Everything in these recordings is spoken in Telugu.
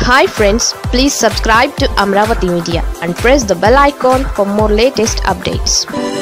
hi friends please subscribe to Amaravati media and press the bell icon for more latest updates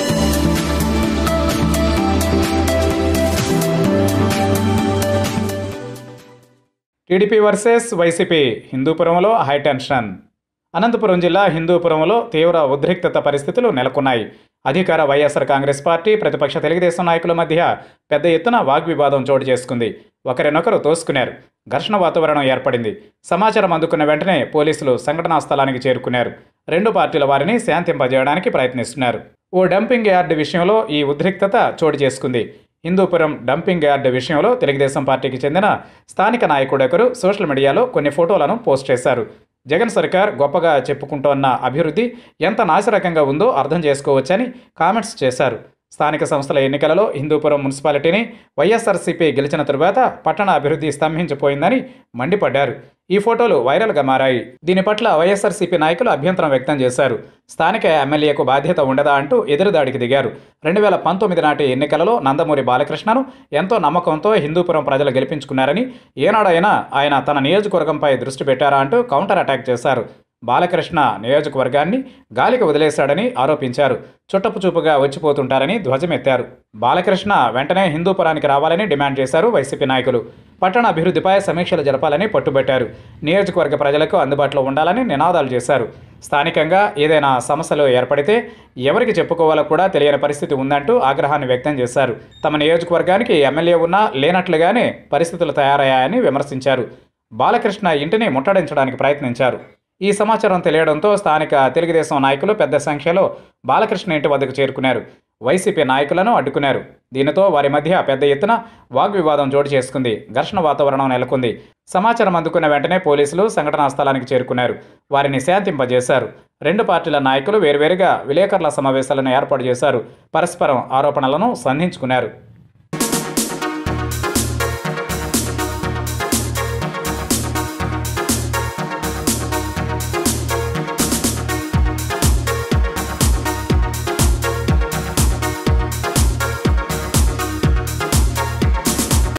TDP versus YCP హిందూపురంలో హైటెన్షన్ అనంతపురం జిల్లా హిందూపురంలో తీవ్ర ఉద్రిక్తత పరిస్థితులు నెలకొన్నాయి అధికార వైఎస్ఆర్ కాంగ్రెస్ పార్టీ ప్రతిపక్ష తెలుగుదేశం నాయకుల మధ్య పెద్ద ఎత్తున వాగ్వివాదం చోటు చేసుకుంది ఒకరినొకరు తోసుకున్నారు ఘర్షణ వాతావరణం ఏర్పడింది సమాచారం అందుకున్న వెంటనే పోలీసులు సంఘటనా స్థలానికి చేరుకున్నారు రెండు పార్టీల వారిని శాంతింపజేయడానికి ప్రయత్నిస్తున్నారు ఓ డంపింగ్ యార్డ్ విషయంలో ఈ ఉద్రిక్తత చోటు చేసుకుంది హిందూపురం డంపింగ్ యార్డ్ విషయంలో తెలుగుదేశం పార్టీకి చెందిన స్థానిక నాయకుడొకరు సోషల్ మీడియాలో కొన్ని ఫోటోలను పోస్ట్ చేశారు జగన్ సర్కార్ గొప్పగా చెప్పుకుంటోన్న అభివృద్ధి ఎంత నాశరకంగా ఉందో అర్థం చేసుకోవచ్చని కామెంట్స్ చేశారు స్థానిక సంస్థల ఎన్నికలలో హిందూపురం మున్సిపాలిటీని వైఎస్ఆర్సీపీ గెలిచిన తరువాత పట్టణ అభివృద్ధి స్తంభించిపోయిందని మండిపడ్డారు ఈ ఫోటోలు వైరల్గా మారాయి దీని పట్ల వైఎస్ఆర్సీపీ నాయకులు అభ్యంతరం వ్యక్తం చేశారు స్థానిక ఎమ్మెల్యేకు బాధ్యత ఉండదా అంటూ ఎదురుదాడికి దిగారు రెండు వేల పంతొమ్మిది నాటి ఎన్నికలలో నందమూరి బాలకృష్ణను ఎంతో నమ్మకంతో హిందూపురం ప్రజలు గెలిపించుకున్నారని ఏనాడైనా ఆయన తన నియోజకవర్గంపై దృష్టి పెట్టారా అంటూ కౌంటర్ అటాక్ చేశారు బాలకృష్ణ నియోజకవర్గాన్ని గాలికి వదిలేశాడని ఆరోపించారు చుట్టపు చూపుగా వచ్చిపోతుంటారని ధ్వజమెత్తారు బాలకృష్ణ వెంటనే హిందూపురానికి రావాలని డిమాండ్ చేశారు వైసీపీ నాయకులు పట్టణ అభివృద్ధిపై సమీక్షలు జరపాలని పట్టుబట్టారు నియోజకవర్గ ప్రజలకు అందుబాటులో ఉండాలని నినాదాలు చేశారు స్థానికంగా ఏదైనా సమస్యలు ఏర్పడితే ఎవరికి చెప్పుకోవాలో కూడా తెలియని పరిస్థితి ఉందంటూ ఆగ్రహాన్ని వ్యక్తం చేశారు తమ నియోజకవర్గానికి ఎమ్మెల్యే ఉన్నా లేనట్లుగానే పరిస్థితులు తయారయ్యాయని విమర్శించారు బాలకృష్ణ ఇంటిని ముట్టడించడానికి ప్రయత్నించారు ఈ సమాచారం తెలియడంతో స్థానిక తెలుగుదేశం నాయకులు పెద్ద సంఖ్యలో బాలకృష్ణ ఇంటి వద్దకు చేరుకున్నారు వైసీపీ నాయకులను అడ్డుకున్నారు దీనితో వారి మధ్య పెద్ద ఎత్తున వాగ్వివాదం చోటు చేసుకుంది ఘర్షణ వాతావరణం నెలకొంది సమాచారం అందుకున్న వెంటనే పోలీసులు సంఘటనా స్థలానికి చేరుకున్నారు వారిని శాంతింపజేశారు రెండు పార్టీల నాయకులు వేర్వేరుగా విలేకరుల సమావేశాలను ఏర్పాటు చేశారు పరస్పరం ఆరోపణలను సంధించుకున్నారు